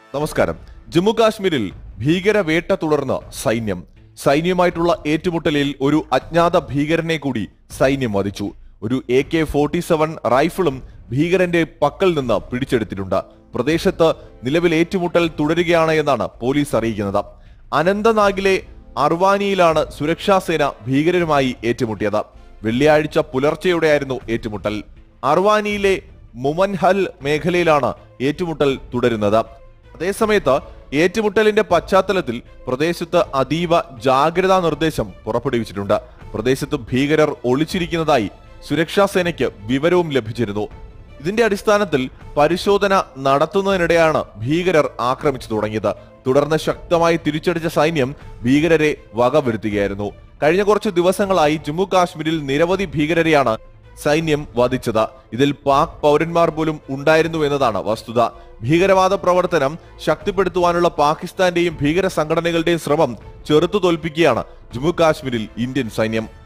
നമസ്കാരം ജമ്മു കാശ്മീരിൽ ഭീകരവേട്ട തുടർന്ന് സൈന്യം സൈന്യമായിട്ടുള്ള ഏറ്റുമുട്ടലിൽ ഒരു അജ്ഞാത ഭീകരനെ കൂടി സൈന്യം വധിച്ചു ഒരു എ കെ ഫോർട്ടി സെവൻ റൈഫിളും ഭീകരന്റെ പക്കൽ നിന്ന് പിടിച്ചെടുത്തിട്ടുണ്ട് പ്രദേശത്ത് നിലവിൽ ഏറ്റുമുട്ടൽ തുടരുകയാണ് എന്നാണ് പോലീസ് അറിയിക്കുന്നത് അനന്തനാഗിലെ അർവാനിയിലാണ് സുരക്ഷാസേന ഭീകരരുമായി ഏറ്റുമുട്ടിയത് വെള്ളിയാഴ്ച പുലർച്ചെയോടെയായിരുന്നു ഏറ്റുമുട്ടൽ അർവാനിയിലെ മുമൻഹൽ മേഖലയിലാണ് ഏറ്റുമുട്ടൽ തുടരുന്നത് അതേസമയത്ത് ഏറ്റുമുട്ടലിന്റെ പശ്ചാത്തലത്തിൽ പ്രദേശത്ത് അതീവ ജാഗ്രതാ നിർദ്ദേശം പുറപ്പെടുവിച്ചിട്ടുണ്ട് പ്രദേശത്ത് ഭീകരർ ഒളിച്ചിരിക്കുന്നതായി സുരക്ഷാ സേനയ്ക്ക് വിവരവും ലഭിച്ചിരുന്നു ഇതിന്റെ അടിസ്ഥാനത്തിൽ പരിശോധന നടത്തുന്നതിനിടെയാണ് ഭീകരർ ആക്രമിച്ചു തുടങ്ങിയത് തുടർന്ന് ശക്തമായി തിരിച്ചടിച്ച സൈന്യം ഭീകരരെ വകവരുത്തുകയായിരുന്നു കഴിഞ്ഞ കുറച്ച് ദിവസങ്ങളായി ജമ്മു കാശ്മീരിൽ നിരവധി ഭീകരരെയാണ് സൈന്യം വധിച്ചത് ഇതിൽ പാക് പൗരന്മാർ പോലും ഉണ്ടായിരുന്നു എന്നതാണ് വസ്തുത ഭീകരവാദ പ്രവർത്തനം ശക്തിപ്പെടുത്തുവാനുള്ള പാകിസ്ഥാന്റെയും ഭീകര സംഘടനകളുടെയും ശ്രമം ചെറുത്തു തോൽപ്പിക്കുകയാണ് ജമ്മു കാശ്മീരിൽ ഇന്ത്യൻ സൈന്യം